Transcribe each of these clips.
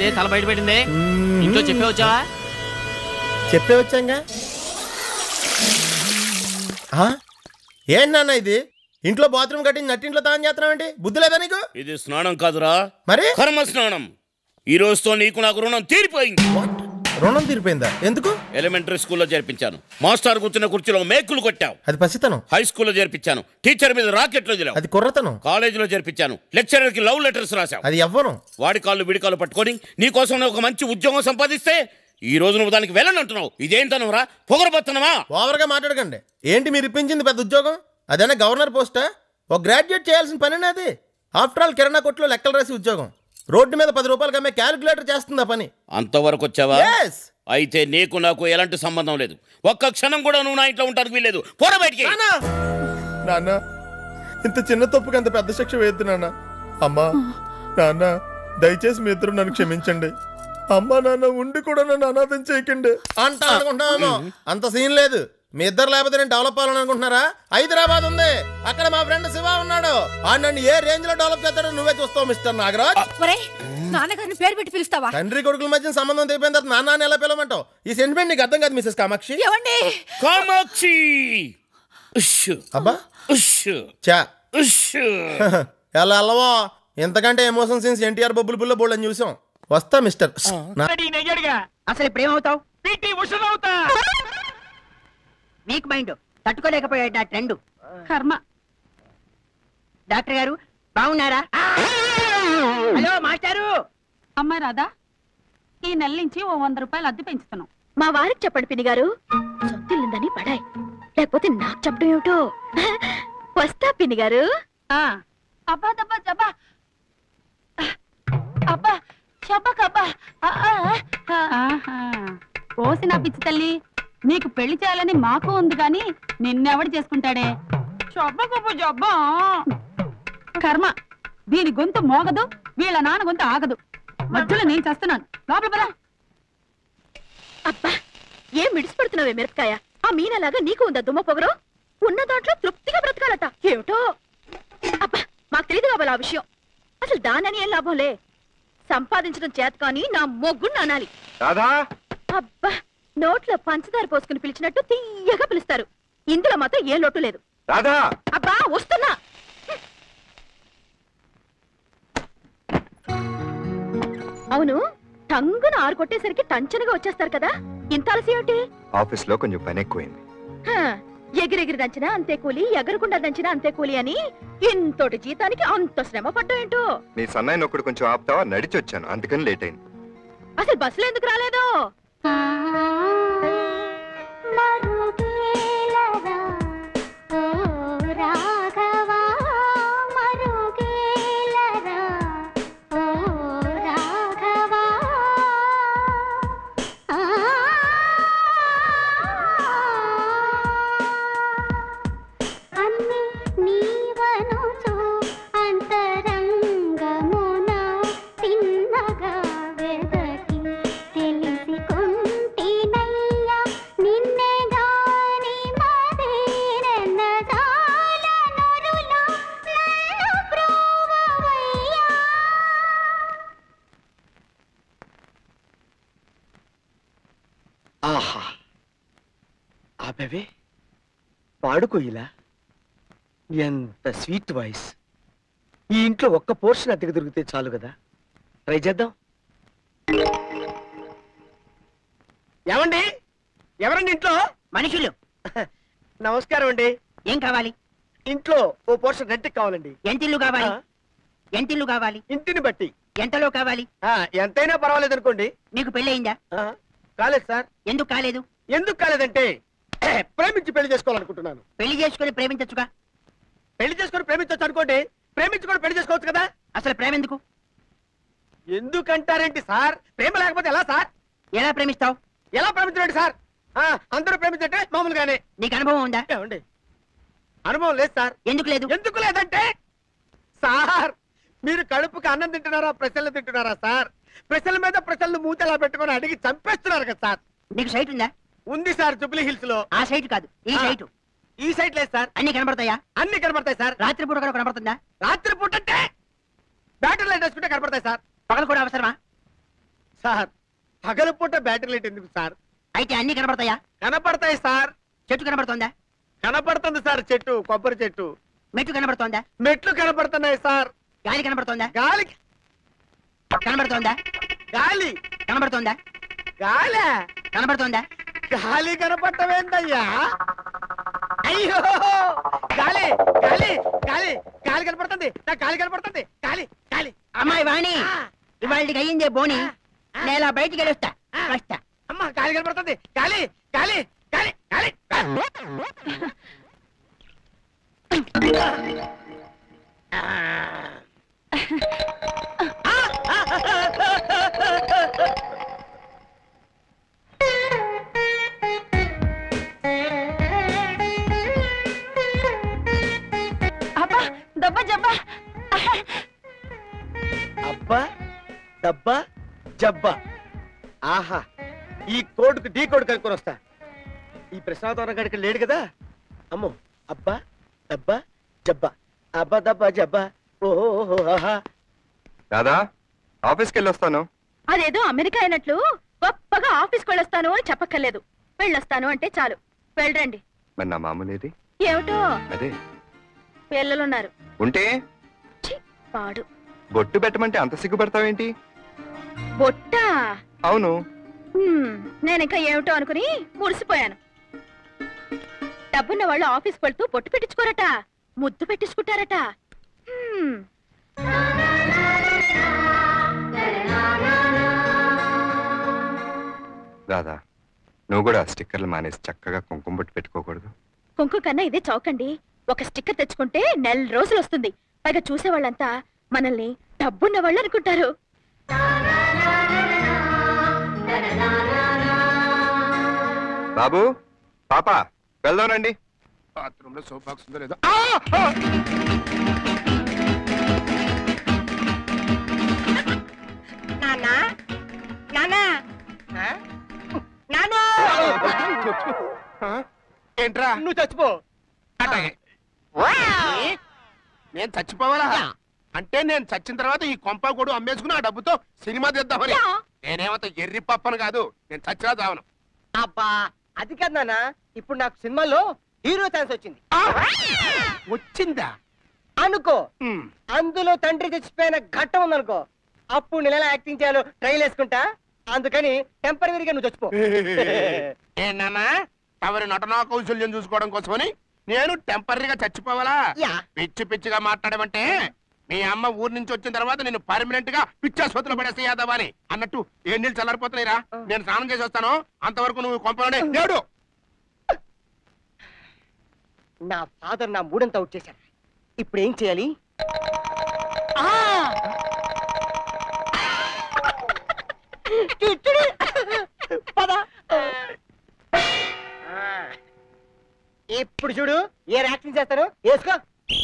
ఏంటది తల బయటపెట్టింది ఇంట్లో చెప్పే వచ్చావా చెప్పే వచ్చాంగా ఆ? ఏంటి నాన్న ఇది ఇంట్లో బాత్రూమ్ కట్టించి నట్టింట్లో తాను చేస్తున్నావేంటి బుద్ధి లేదా నీకు ఇది స్నానం కాదురా మరి కర్మ స్నానం ఈ రోజుతో నీకు నాకు రుణం తీరిపోయింది What? రుణం తీరిపోయిందా ఎందుకు ఎలిమెంటరీ స్కూల్లో చేర్పించాను మాస్టర్ కూర్చున్న కుర్చీలో మేకులు కొట్టావు అది పసితనం హై స్కూల్లో చేర్పించాను టీచర్ మీద రాకెట్లు వదిలావు అది కుర్రతనం కాలేజీలో చేర్పించాను లెక్చరర్ కి లవ్ లెటర్స్ రాశావు అది ఎవ్వరం వాడి కాళ్ళు విడి కాళ్ళు పట్టుకొని నీ కోసం నేను ఒక మంచి ఉద్యోగం సంపాదిస్తే ఈ రోజు నువ్వు దానికి వెళ్ళనంటున్నావు ఇదేంటనవరా పొగరబోతున్నావా ఓవర్గా మాట్లాడకండి ఏంటి మీరు ఇప్పించింది పెద్ద ఉద్యోగం అదేనా గవర్నర్ పోస్టా ఒక గ్రాడ్యుయేట్ చేయాల్సిన పని అది ఆఫ్టర్ ఆల్ కిరాణా కొట్లో లెక్కలు రాసి ఉద్యోగం రోడ్డు మీద పది రూపాయలకి అమ్మే క్యాలిక్యులేటర్ చేస్తుంది ఆ పని అంతవరకు వచ్చావా Yes. అయితే నీకు నాకు ఎలాంటి సంబంధం లేదు ఒక్క క్షణం కూడా నువ్వు నా ఇంట్లో ఉంటానికి వీల్లేదు పోర బయటికి నాన్న ఇంత చిన్న తప్పుకి అంత పెద్ద శిక్ష వేయద్దు నాన్న అమ్మా నాన్న దయచేసి మీ ఇద్దరు నన్ను క్షమించండి అమ్మా నాన్న ఉండి కూడా నన్ను అనాథం చేయకండి అంట అనుకుంటున్నాము అంత సీన్ లేదు మీ ఇద్దరు లేకపోతే నేను డెవలప్ అవ్వాలని అనుకుంటున్నారా హైదరాబాద్ ఉంది అక్కడ మా ఫ్రెండ్ శివ ఉన్నాడు ఆ నన్ను ఏ రేంజ్ లో డెవలప్ చేస్తాడో నువ్వే చూస్తావు మిస్టర్ నాగరాజ్ ఒరే నాన్నగారిని పేరు పెట్టి పిలుస్తావా తండ్రి కొడుకుల మధ్య సంబంధం తెగిపోయిన తర్వాత నాన్న అని ఎలా పిలవమంటావు ఈ సెంటిమెంట్ నీకు అర్థం కాదు మిసెస్ కామాక్షి ఏమండి కామాక్షి ఉష్, అబ్బా ఉష్, చా ఉష్. ఎలా అల్లవా ఎంతకంటే ఎమోషన్ సీన్స్ ఎన్టీఆర్ బొబ్బులు బుల్ల బోల్డ్ అని చూసాం వస్తా మిస్టర్ నా- అసలు ఇప్పుడు ఏమవుతావు పిటి ఉషను అవుతా వీక్ మైండ్ తట్టుకోలేకపోయాడు నా ట్రెండ్ కర్మ డాక్టర్ గారు బాగున్నారా హలో మాస్టారు అమ్మాయి రాదా ఈ నెల నుంచి ఓ వంద రూపాయలు అద్దె పెంచుతున్నాం మా వారికి చెప్పండి పిన్ని గారు సొంతిల్లుందని పడాయి లేకపోతే నాకు చెప్పడం ఏమిటో వస్తా పిన్ని గారు ఆ, అబ్బా దబ్బా జబ్బా అబ్బా షబ్బకబ్బా ఓసి నా పిచ్చి తల్లి నీకు పెళ్లి చేయాలని మాకు ఉంది కానీ నిన్నెవడు చేసుకుంటాడే షబ్బకబ్బా జబ్బా కర్మ దీని గొంతు మోగదు వీళ్ళ నాన్న గొంతు ఆగదు మధ్యలో నేను చేస్తున్నాను లోపల పద అబ్బా ఏం మిడిసిపడుతున్నావే మిరపకాయ ఆ మీనలాగా నీకు ఉందా దుమ్మ పొగరు ఉన్న దాంట్లో తృప్తిగా బ్రతకాలట ఏమిటో అబ్బా మాకు తెలియదు కాబోలు ఆ విషయం అసలు దానని ఏం లాభంలే సంపాదించడం చేత కానీ నా మొగ్గుని అనాలి రాధా అబ్బా నోట్లో పంచదార పోసుకుని పిలిచినట్టు తీయగా పిలుస్తారు ఇందులో మాత్రం ఏ లోటు లేదు రాధా అబ్బా వస్తున్నా అవును టంగున ఆరు కొట్టేసరికి టంచనగా వచ్చేస్తారు కదా ఇంత ఆలస్యం ఏమిటి ఆఫీస్ లో కొంచెం పని ఎక్కువైంది హ, ఎగిరెగిరి దంచినా అంతే కూలి ఎగరకుండా దంచినా అంతే కూలి అని ఇంతటి జీతానికి అంత శ్రమ పడ్డా ఏంటో నీ సన్నాయి నొక్కడు కొంచెం ఆపుతావా నడిచి వచ్చాను అందుకని లేట్ అయింది అసలు బస్సులో ఎందుకు రాలేదు అంతరంగమున తిన్నగా వెదకి తెలిసి కొంటినయ్యా నిన్నే గాని మరేరెన్న జాల నరులా నన్ను ప్రోవవయ్యా ఆహా ఆపేవే పాడుకో ఇలా ఎంత స్వీట్ వాయిస్ ఈ ఇంట్లో ఒక్క పోర్షన్ అద్దెకు దొరికితే చాలు కదా ట్రై చేద్దాం ఏమండి ఎవరండి ఇంట్లో మనుషులు నమస్కారం అండి ఏం కావాలి ఇంట్లో ఓ పోర్షన్ రెంట్కి కావాలండి ఎంతిల్లు కావాలి ఆ, ఎంతిల్లు కావాలి ఇంటిని బట్టి ఎంతలో కావాలి ఆ, ఎంతైనా పర్వాలేదు అనుకోండి నీకు పెళ్ళయిందా ఆ, కాలేదు సార్ ఎందుకు కాలేదు ఎందుకు కాలేదంటే ప్రేమించి పెళ్లి చేసుకోవాలనుకుంటున్నాను పెళ్లి చేసుకుని ప్రేమించచ్చుగా పెళ్లి చేసుకొని ప్రేమించవచ్చు అనుకోండి ప్రేమించుకొని పెళ్లి చేసుకోవచ్చు కదా అసలు ప్రేమ ఎందుకు ఎందుకంటారేంటి సార్ ప్రేమ లేకపోతే ఎలా సార్ ఎలా ప్రేమిస్తావు ఎలా ప్రేమించండి సార్ ఆ, అందరూ ప్రేమించంటే మామూలుగానే నీకు అనుభవం ఉందా ఏమండి అనుభవం లేదు సార్ ఎందుకు లేదు ఎందుకు లేదంటే సార్ మీరు కడుపుకి అన్నం తింటున్నారా ప్రశ్నలు తింటున్నారా సార్ ప్రశ్నల మీద ప్రశ్నలు మూతలా పెట్టుకొని అడిగి చంపేస్తున్నారు కదా సార్ నీకు సైట్ ఉందా ఉంది సార్ జుబ్లీ హిల్స్ లో ఆ సైట్ కాదు ఈ ఆ. సైట్ ఈ సైట్ లేదు సార్ అన్ని కనబడతాయా అన్ని కనబడతాయి సార్ రాత్రి పూట కూడా కనబడుతుందా రాత్రి పూట అంటే బ్యాటరీ లైట్ వేసుకుంటే కనబడతాయి సార్ పగలు కూడా అవసరమా సార్ పగలపూట బ్యాటరీ లైట్ ఎందుకు సార్ అయితే అన్ని కనబడతాయా కనపడతాయి సార్ చెట్టు కనబడుతోందా కనపడుతుంది సార్ చెట్టు కొబ్బరి చెట్టు మెట్టు కనబడుతోందా మెట్లు కనపడుతున్నాయి సార్ గాలి కనబడుతోందా గాలి కనబడుతోందా గాలి కనబడుతోందా గాలి కనబడుతోందా గాలి కనపడటమేందయ్యా అయ్యో గాలి గాలి గాలి గాలి కనపడుతుంది నా గాలి కనపడుతుంది గాలి గాలి అమ్మాయి వాణి ఆ, ఇవాళకి అయ్యిందే బోని నేల బయటికి వెళ్ళొస్తా వస్తా అమ్మ గాలి కనపడుతుంది గాలి గాలి గాలి గాలి అబ్బా దెబ్బ జబ్బా అబ్బా డబ్బా జబ్బా ఆహా ఈ కోడుకు ఢీ కోడు కనుక్కొని వస్తా ఈ ప్రశాంతవరం గడికి లేడు కదా అమ్మో అబ్బా డబ్బా జబ్బా అబ్బా దబ్బా జబ్బా ఓహో ఆహా రాదా ఆఫీస్కి వెళ్ళి వస్తాను అదేదో అమెరికా అయినట్లు గొప్పగా ఆఫీస్కి వెళ్ళొస్తాను అని చెప్పక్కర్లేదు వెళ్ళొస్తాను అంటే చాలు వెళ్ళరండి మరి నా మామూలేది ఏమిటో అదే పిల్లలున్నారు ఉంటే ఛీ, పాడు బొట్టు పెట్టమంటే అంత సిగ్గుపడతావేంటి బొట్టా అవును హ్మ్, నేను ఇంకా ఏమిటో అనుకుని మురిసిపోయాను డబ్బున్న వాళ్ళు ఆఫీస్కి వెళ్తూ బొట్టు పెట్టించుకోరట ముద్దు పెట్టించుకుంటారట హ్మ్, రాదా నువ్వు కూడా స్టిక్కర్లు మానేసి చక్కగా కుంకుమ బొట్టు పెట్టుకోకూడదు కుంకుమ కన్నా ఇదే చౌకండి ఒక స్టిక్కర్ తెచ్చుకుంటే నెల రోజులు వస్తుంది పైగా చూసేవాళ్ళంతా మనల్ని డబ్బున్న వాళ్ళు అనుకుంటారు బాబు పాప వెళ్దానండి బాత్రూమ్ లో సోప్ బాక్స్ ఉందో లేదో నాన్నా నాన్నా నాన్న ఏంట్రా నువ్వు చచ్చిపో అట్లాగే ఏ? నేను చచ్చిపోవాలా అంటే నేను చచ్చిన తర్వాత ఈ కొంప కూడా అమ్మేసుకుని ఆ డబ్బుతో సినిమా తీద్దామని నేనేమంత ఎర్రి పప్పను కాదు నేను చచ్చినా చావను అబ్బా అది కాదు నాన్న ఇప్పుడు నాకు సినిమాలో హీరో ఛాన్స్ వచ్చింది వచ్చిందా అనుకో ఉమ్. అందులో తండ్రి చచ్చిపోయిన ఘట్టం ఉందనుకో అప్పుడు నేను ఎలా యాక్టింగ్ చేయాలో ట్రైల్ వేసుకుంటా అందుకని టెంపరీగా నువ్వు చచ్చిపో ఏంటన్నా ఎవరి నటనా కౌశల్యం చూసుకోవడం కోసమని నేను టెంపరీగా చచ్చిపోవాలా యా. పిచ్చి పిచ్చిగా మాట్లాడమంటే మీ అమ్మ ఊరు నుంచి వచ్చిన తర్వాత నేను పర్మనెంట్ గా పిచ్చాసుపత్రిలో పడేస్తే యాదవాని అన్నట్టు ఏ నీళ్ళు చల్లారిపోతున్నాయిరా నేను స్నానం చేసి వస్తాను అంతవరకు నువ్వు కొంపలోనే లేడు నా ఫాదర్ నా మూడంతా అవుట్ చేశాడు ఇప్పుడు ఏం చేయాలి పద. ఇప్పుడు చూడు ఏ యాక్టింగ్ చేస్తాను వేసుకో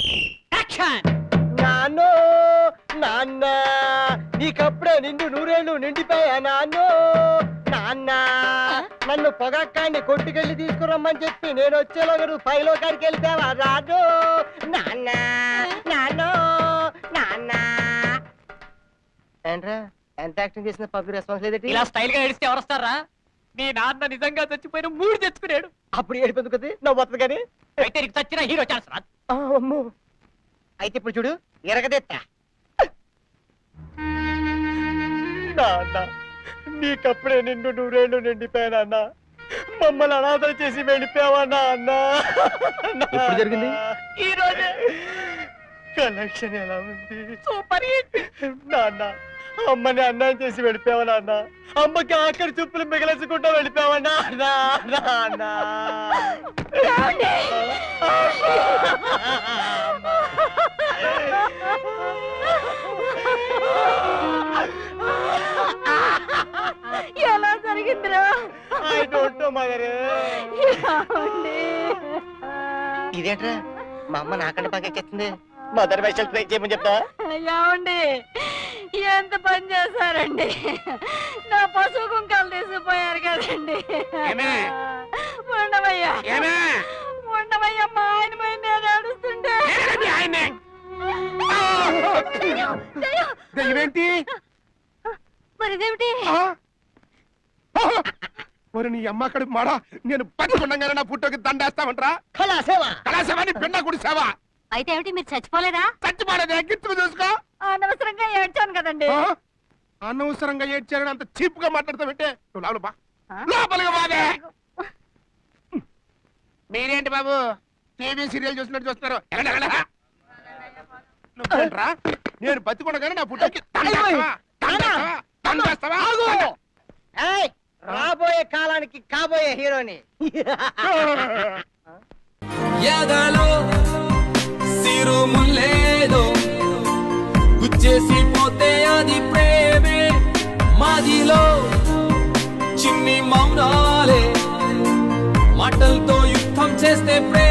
నాన్నో నాన్న నీకప్పుడే నిండు నూరేళ్ళు నిండిపోయా నాన్నో నాన్న నన్ను పొగక్కాన్ని కొట్టుకెళ్ళి తీసుకురమ్మని చెప్పి నేను వచ్చేలోగా నువ్వు పైలో కాడికి వెళ్తావా రాను నాన్న నాన్నో నాన్న ఏంట్రా ఎంత యాక్టింగ్ చేసిన పబ్లిక్ రెస్పాన్స్ లేదేటి ఇలా స్టైల్ గా ఏడిస్తే ఎవరు వస్తారా మీ నాన్న నిజంగా చచ్చిపోయిన మూడు తెచ్చుకున్నాడు అప్పుడు ఏడిపోతుంది కదా నవ్వుతుంది కానీ అయితే నీకు చచ్చిన హీరో ఛాన్స్ రాదు ఆ, అమ్మో అయితే ఇప్పుడు చూడు ఎరగదెత్తా నాన్న నీకప్పుడే నిండు నూరేళ్ళు నిండిపోయానా అన్న మమ్మల్ని అనాథ చేసి వెళ్ళిపోయావా నాన్న ఎప్పుడు జరిగింది? ఈ రోజే కలెక్షన్ ఎలా ఉంది సూపర్ హిట్ నాన్న అమ్మని అన్నం చేసి వెళ్ళిపోయావా నాన్న అమ్మకి ఆఖరి చూపులు మిగలేసుకుంటా వెళ్ళిపోయావా నాన్న నాన్న ఎలా జరిగిందిరా ఐ డోంట్ నో మదర్ ఏమండి? ఇదేంట్రా మా అమ్మ నాకంటే బాగా ఎక్కేస్తుంది మదర్ వెషల్ ట్రై చేయమని చెప్తా ఏమండి ఎంత పని చేశారండి నా పశువు కుంకాలు తీసుకుపోయారు కదండి ఏమే? ఉండవయ్యా ఏమే? ఉండవయ్యా మా ఆయన పై నేను ఏడుస్తుంటే ఏమిటి ఆయన్నే? దెయ్యం, దెయ్యం. ఇదేంటి మరి ఇదేమిటి ఆ? ఆ! ఒరి నీ అమ్మ కడుపు మాడా నేను బతికుండగానే నా పుట్టోకి దండేస్తామంటరా కళా సేవ కళాసేవని పిండ గుడి సేవ అయితే ఏమిటి మీరు చచ్చిపోలేదా చచ్చిపోలేదు ఎక్కించుకు చూసుకో అనవసరంగా ఏడ్చాను కదండి ఆ? అనవసరంగా ఏడ్చారని అంత చీప్ గా మాట్లాడతావంటే నువ్వు లోపల బా ఆ? లోపలికి బాబే మీరేంటి బాబు టీవీ సీరియల్ చూసినట్టు చూస్తున్నారు ఎక్కడ ఎక్కడ నువ్వేంట్రా నేను బతికుండగానే నా పుట్టకి దండేస్తావా? దండేస్తావా? దండేస్తావా? ఏయ్, రాబోయే కాలానికి కాబోయే హీరోని ఎదలో సిరుములేదో గుచ్చేసి పోతే అది ప్రేమే మాదిలో చిన్ని మౌనాలే మాటలతో యుద్ధం చేస్తే ప్రేమ